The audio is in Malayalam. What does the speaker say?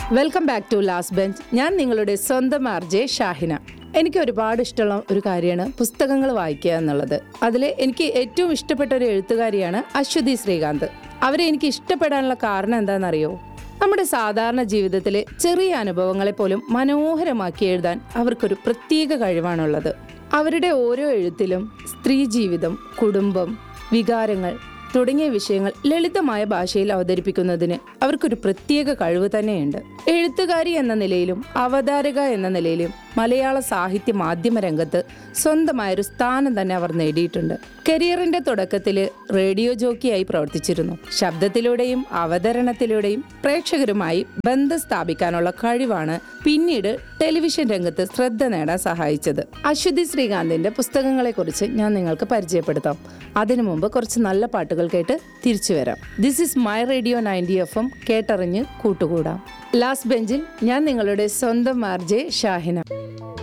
welcome back to last bench ഞാൻ നിങ്ങളുടെ സ്വന്തം ആർ ജെ ഷാഹിന എനിക്ക് ഒരുപാട് ഇഷ്ടമുള്ള ഒരു കാര്യമാണ് പുസ്തകങ്ങൾ വായിക്കുക എന്നുള്ളത് അതിൽ എനിക്ക് ഏറ്റവും ഇഷ്ടപ്പെട്ട ഒരു എഴുത്തുകാരിയാണ് അശ്വതി ശ്രീകാന്ത് അവരെ എനിക്ക് ഇഷ്ടപ്പെടാനുള്ള കാരണം എന്താണെന്നറിയോ നമ്മുടെ സാധാരണ ജീവിതത്തിലെ ചെറിയ അനുഭവങ്ങളെ പോലും മനോഹരമാക്കി എഴുതാൻ അവർക്കൊരു പ്രത്യേക കഴിവാണുള്ളത് അവരുടെ ഓരോ എഴുത്തിലും സ്ത്രീ ജീവിതം കുടുംബം വികാരങ്ങൾ തുടങ്ങിയ വിഷയങ്ങൾ ലളിതമായ ഭാഷയിൽ അവതരിപ്പിക്കുന്നതിന് അവർക്കൊരു പ്രത്യേക കഴിവ് തന്നെയുണ്ട് എഴുത്തുകാരി എന്ന നിലയിലും അവതാരക എന്ന നിലയിലും മലയാള സാഹിത്യ മാധ്യമ രംഗത്ത് സ്വന്തമായൊരു സ്ഥാനം തന്നെ അവർ നേടിയിട്ടുണ്ട് കരിയറിന്റെ തുടക്കത്തിൽ റേഡിയോ ജോക്കിയായി പ്രവർത്തിച്ചിരുന്നു ശബ്ദത്തിലൂടെയും അവതരണത്തിലൂടെയും പ്രേക്ഷകരുമായി ബന്ധം സ്ഥാപിക്കാനുള്ള കഴിവാണ് പിന്നീട് ടെലിവിഷൻ രംഗത്ത് ശ്രദ്ധ നേടാൻ സഹായിച്ചത് അശ്വതി ശ്രീകാന്തിന്റെ പുസ്തകങ്ങളെക്കുറിച്ച് ഞാൻ നിങ്ങൾക്ക് പരിചയപ്പെടുത്താം അതിനു മുമ്പ് കുറച്ച് നല്ല പാട്ടുകൾ കേട്ട് തിരിച്ചു വരാം this is my radio ninety F M കേട്ടറിഞ്ഞ് കൂട്ടുകൂടാം ലാസ്റ്റ് ബെഞ്ചിൽ ഞാൻ നിങ്ങളുടെ സ്വന്തം ആർ ജെ ഷാഹിന